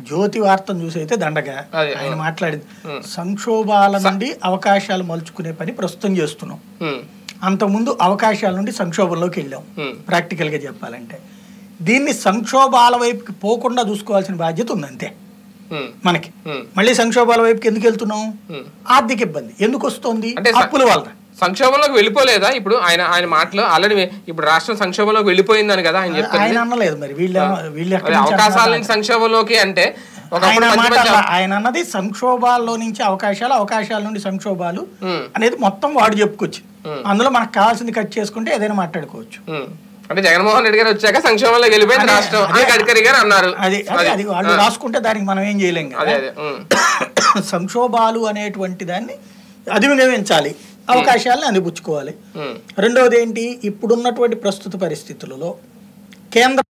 జ్యోతి వార్తను చూసి అయితే దండగా అదే, ఆయన మాట్లాడింది సంక్షోభాల నుండి అవకాశాలు మలుచుకునే పని ప్రస్తుతం చేస్తున్నాం ఉమ్, అంతకుముందు అవకాశాల నుండి సంక్షోభంలోకి వెళ్ళాం Hmm. ప్రాక్టికల్గా చెప్పాలంటే దీన్ని సంక్షోభాల వైపుకి పోకుండా చూసుకోవాల్సిన బాధ్యత ఉంది అంతే ఉమ్, మనకి Hmm. మళ్ళీ సంక్షోభాల వైపుకి ఎందుకు వెళ్తున్నాం Hmm. ఆర్థిక ఇబ్బంది ఎందుకు వస్తుంది అంటే స- అప్పుల వల్ల సంక్షోభంలోకి వెళ్ళిపోలేదా ఇప్పుడు ఆయన ఆయన మాటలు ఆల్రెడీ ఇప్పుడు రాష్ట్రం సంక్షోభంలోకి వెళ్ళిపోయిందని కదా ఆయన చెప్తుంది ఆయన అన్నలేదు మరి వీళ్ళ వీళ్ళు ఎక్కడి అదే నుంచి అవకాశాల అంటున్నారు? నుంచి సంక్షోభంలోకి అంటే ఆయన ఒకప్పుడు మంచి మాట మంచి అలా- ఆయన అన్నది సంక్షోభాల్లో నుంచి అవకాశాలు అవకాశాల నుండి సంక్షోభాలు ఉమ్, అనేది మొత్తం వాడు చెప్పుకొచ్చి Hmm. అందులో మనకు కావాల్సింది కట్ చేసుకుంటే ఏదైనా మాట్లాడుకోవచ్చు ఉమ్. అంటే జగన్మోహన్ రెడ్డి గారు వచ్చాక సంక్షోభంలోకి వెళ్ళిపోయింది అదే, రాష్ట్రం అదే. అని గడ్కరీ గారు అన్నారు అది అది అది వాళ్ళు రాసుకుంటే దానికి మనం ఏం చేయలేం అదే కదా అదే ఉమ్, సంక్షోభాలు అనేటువంటి దాన్ని అధిగమించాలి అవకాశాలను అందిపుచ్చుకోవాలి ఉమ్, రెండవది ఏంటి ఇప్పుడున్నటువంటి ప్రస్తుత పరిస్థితులలో కేంద్ర